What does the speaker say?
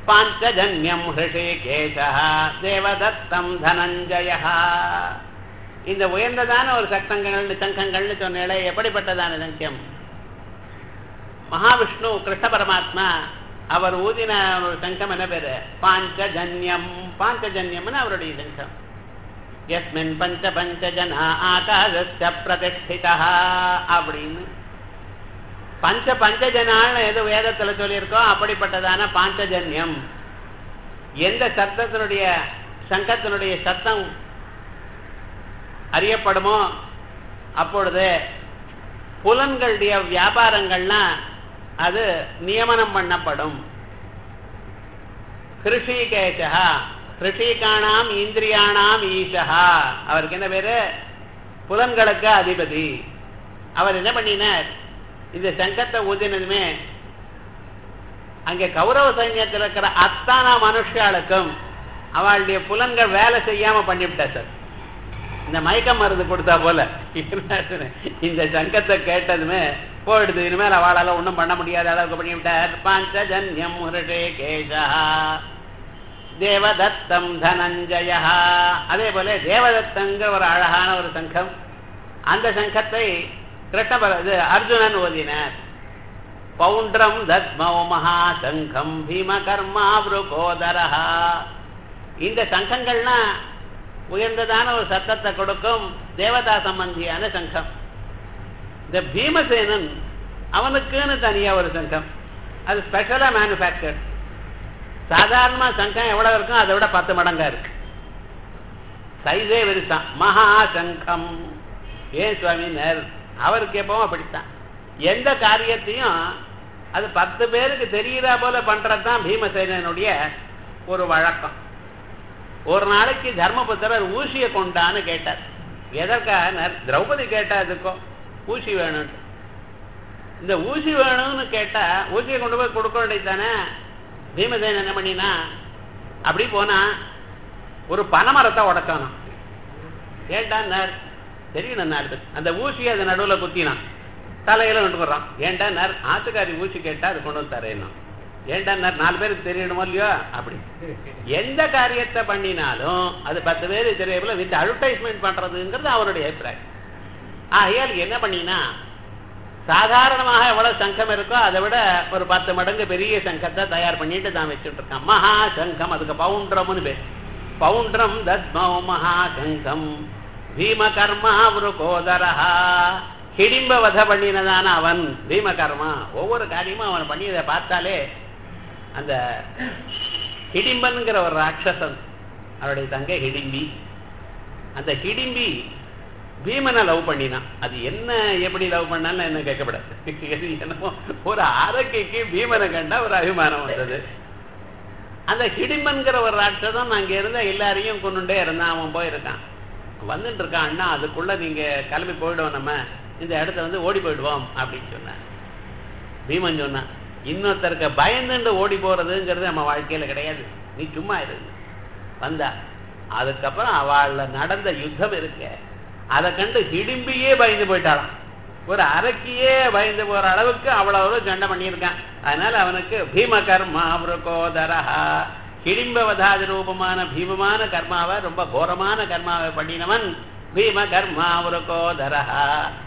பாஞ்சஜன்யம் ஹிருஷிகேஷா தேவதத்தம் தனஞ்சய இந்த உயர்ந்ததான ஒரு சக்தங்கள் சங்கங்கள்னு சொன்னேளே எப்படிப்பட்டதான சங்கியம் மகாவிஷ்ணு கிருஷ்ண பரமாத்மா அவர் ஊதின ஒரு சங்கம் என்ன பேரு பாஞ்சஜன்யம் பாஞ்சஜன்யம்னு அவருடைய சங்கம் எஸ்மின் பஞ்ச பஞ்ச ஜனா ஆகாசஸ்ய பிரதிஷ்டிதா அப்படின்னு பஞ்ச பஞ்சஜனான்னு எது வேதத்துல சொல்லியிருக்கோம் அப்படிப்பட்டதான பாஞ்சஜன்யம் எந்த சத்தத்தினுடைய சங்கத்தினுடைய சத்தம் அறியப்படுமோ அப்பொழுது புலன்களுடைய வியாபாரங்கள்லாம் அது நியமனம் பண்ணப்படும் ஹிருஷிகேஷா ஹிருஷிகானாம் இந்திரியானாம் ஈஷா அவருக்கு என்ன பேரு புலன்களுக்கு அதிபதி அவர் என்ன பண்ணினார் இந்த சங்கத்தை ஊதினதுமே அங்கே கௌரவ சைன்யத்தில் இருக்கிற அத்தான மனுஷாளுக்கும் அவளுடைய புலன்கள் வேலை செய்யாம பண்ணிவிட்டார் சார் இந்த மயக்க மருந்து கொடுத்தா போல இந்த சங்கத்தை கேட்டதுமே போயிடுது இனிமேல் அவளால ஒன்றும் பண்ண முடியாத அளவுக்கு பண்ணிவிட்டார் பாஞ்சஜன்யம் ஹிருஷே கேஷா தேவதத்தம் தனஞ்சயா அதே போல தேவதத்தங்கிற ஒரு அழகான ஒரு சங்கம் அந்த சங்கத்தை கிருஷ்ண இது அர்ஜுனன் ஓதினார் பௌண்ட்ரம் தத்மௌ மகாசங்கம் பீம கர்மா புருகோதரஹா இந்த சங்கங்கள்னா உயர்ந்ததான ஒரு சத்தத்தை கொடுக்கும் தேவதா சம்பந்தியான சங்கம் இந்த பீமசேனன் அவனுக்குன்னு தனியா ஒரு சங்கம் அது ஸ்பெஷலா மேனுஃபேக்சர் சாதாரணமா சங்கம் எவ்வளவு இருக்கும் அதை விட பத்து மடங்கா இருக்கு சைஸே விரிசான் மகா சங்கம் ஏன் சுவாமினர் அவருக்கு எப்பவும் அப்படித்தான் எந்த காரியத்தையும் அது பத்து பேருக்கு தெரியுறா போல பண்றதுதான் பீமசேனனுடைய ஒரு வழக்கம் ஒரு நாளைக்கு தர்மபுத்திரர் ஊசியை கொண்டான்னு கேட்டார் எதற்காக திரௌபதி கேட்டா அதுக்கும் ஊசி வேணும்னு இந்த ஊசி வேணும்னு கேட்டா ஊசியை கொண்டு போய் கொடுக்க வேண்டியதானே பீமசேன் என்ன பண்ணினா அப்படி போனா ஒரு பனைமரத்தை உடச்சானான் கேட்டான் தெரியும் நாலு அந்த ஊசியை அது நடுவில் குத்தினான் தலையில கொண்டு போடுறான் ஏன்டா நேர் ஆத்துக்காரி ஊசி கேட்டா அது கொண்டு வந்து தரேன்னா ஏன்டா நேர் நாலு பேருக்கு தெரியணுமோ இல்லையோ அப்படி எந்த காரியத்தை பண்ணினாலும் அது பத்து பேருக்கு தெரியல வித் அட்வர்டைஸ்மெண்ட் பண்றதுங்கிறது அவருடைய அபிப்பிராயம் ஆகையால் என்ன பண்ணினா சாதாரணமாக எவ்வளவு சங்கம் இருக்கோ அதை விட ஒரு பத்து மடங்கு பெரிய சங்கத்தை தயார் பண்ணிட்டு தான் வச்சுட்டு இருக்கான் மகா சங்கம் அதுக்கு பவுண்டரம்னு பேர் பவுண்டரம் தத்மௌ மகா சங்கம் பீம கர்மா கோதரஹா ஹிடிம்ப வத பண்ணினதான அவன் பீமகர்மா ஒவ்வொரு காரியமும் அவன் பண்ணியதை பார்த்தாலே அந்த ஹிடிம்பன்கிற ஒரு ராட்சசன் அவருடைய தங்கை ஹிடிம்பி அந்த ஹிடிம்பி பீமனை லவ் பண்ணினான் அது என்ன எப்படி லவ் பண்ணான்னு என்ன கேட்கப்படாது என்னமோ ஒரு ஆரோக்கியக்கு பீமனை கண்டா ஒரு அபிமானம் வந்தது அந்த ஹிடிம்பன்கிற ஒரு ராட்சசன் அங்க இருந்த எல்லாரையும் கொண்டுட்டே இருந்தான் அவன் போயிருக்கான் வந்துட்டு இருக்கான் அண்ணா அதுக்குள்ள நீங்க கிளம்பி போயிடுவோம் நம்ம இந்த இடத்த வந்து ஓடி போயிடுவோம் அப்படின்னு சொன்னான் பீமன் சொன்னான் இன்னொருத்தருக்கு பயந்துட்டு ஓடி போறதுங்கிறது நம்ம வாழ்க்கையில கிடையாது நீ சும்மா இரு வந்தா அதுக்கப்புறம் அவள நடந்த யுத்தம் இருக்க அதை கண்டு ஹிடிம்பியே பயந்து போயிட்டாளாம் ஒரு அரக்கியே பயந்து போற அளவுக்கு அவ்வளவு சண்டை பண்ணியிருக்கான் அதனால அவனுக்கு பீம கர்மா புருகோதரஹா ஹிடிம்பவதாதி ரூபமான பீமமான கர்மாவை ரொம்ப கோரமான கர்மாவை பண்ணினவன் பீம கர்மா புருகோதரஹா